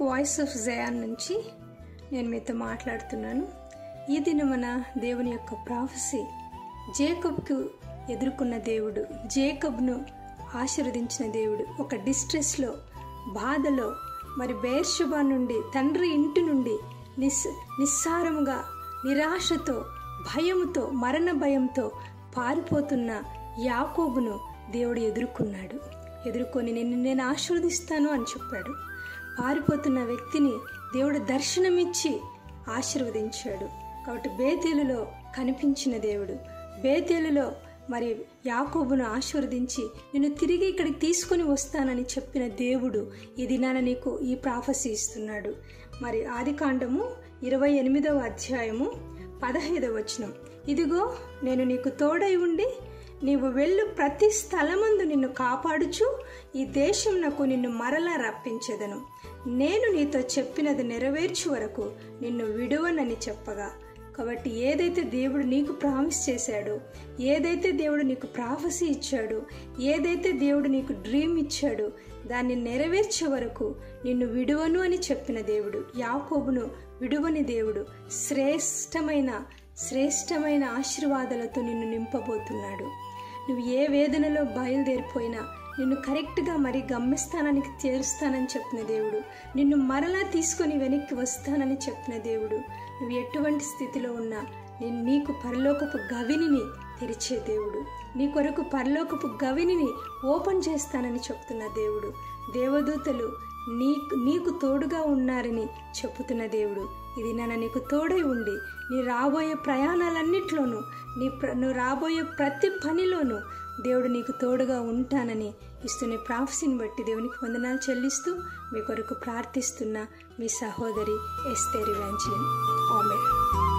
voice of Zion నుంచి నేను మీతో మాట్లాడుతున్నాను ఈ దినమున దేవుని యొక్క ప్రాఫెసీ జేకబ్కు ఎదుర్కొన్న దేవుడు జేకబ్ను ఆశీర్వదించిన దేవుడు ఒక డిస్ట్రెస్లో బాధలో మరి బేర్షుబా నుండి తండ్రి ఇంటి నుండి నిస్ నిస్సారముగా నిరాశతో భయముతో మరణ భయంతో పారిపోతున్న యాకోబును దేవుడు ఎదుర్కొన్నాడు ఎదుర్కొని నిన్ను నేను ఆశీర్వదిస్తాను అని చెప్పాడు పారిపోతున్న వ్యక్తిని దేవుడు దర్శనమిచ్చి ఆశీర్వదించాడు కాబట్టి బేతేలులో కనిపించిన దేవుడు బేతేలులో మరి యాకోబును ఆశీర్వదించి నిన్ను తిరిగి ఇక్కడికి తీసుకొని వస్తానని చెప్పిన దేవుడు ఈ దినాన నీకు ఈ ప్రాఫసీ ఇస్తున్నాడు మరి ఆది కాండము ఇరవై ఎనిమిదవ అధ్యాయము పదహైదవ వచనం ఇదిగో నేను నీకు తోడై ఉండి నీవు వెళ్ళు ప్రతి స్థలమందు నిన్ను కాపాడుచు ఈ దేశం నాకు నిన్ను మరలా రప్పించెదను నేను నీతో చెప్పినది నెరవేర్చు వరకు నిన్ను విడువనని చెప్పగా కాబట్టి ఏదైతే దేవుడు నీకు ప్రామిస్ చేశాడో ఏదైతే దేవుడు నీకు ప్రాఫసీ ఇచ్చాడో ఏదైతే దేవుడు నీకు డ్రీమ్ ఇచ్చాడో దాన్ని నెరవేర్చే వరకు నిన్ను విడువను అని చెప్పిన దేవుడు యాకోబును విడువని దేవుడు శ్రేష్టమైన శ్రేష్టమైన ఆశీర్వాదాలతో నిన్ను నింపబోతున్నాడు నువ్వు ఏ వేదనలో బయలుదేరిపోయినా నిన్ను కరెక్ట్గా మరి గమ్యస్థానానికి చేరుస్తానని చెప్పిన దేవుడు నిన్ను మరలా తీసుకొని వెనక్కి వస్తానని చెప్పిన దేవుడు నువ్వు ఎటువంటి స్థితిలో ఉన్నా నేను నీకు పరలోకపు గవినిని తెరిచే దేవుడు నీ కొరకు పరలోకపు గవినిని ఓపెన్ చేస్తానని చెప్తున్న దేవుడు దేవదూతలు నీకు నీకు తోడుగా ఉన్నారని చెప్పుతున్న దేవుడు ఇది నన్ను నీకు తోడై ఉండి నీ రాబోయే ప్రయాణాలన్నిట్లోనూ నీ ప్ర నువ్వు రాబోయే ప్రతి పనిలోనూ దేవుడు నీకు తోడుగా ఉంటానని ఇస్తున్న ప్రాఫ్సీని బట్టి దేవునికి వందనాలు చెల్లిస్తూ మీ కొరకు ప్రార్థిస్తున్న మీ సహోదరి ఎస్తేరి వ్యాంచిని ఆమె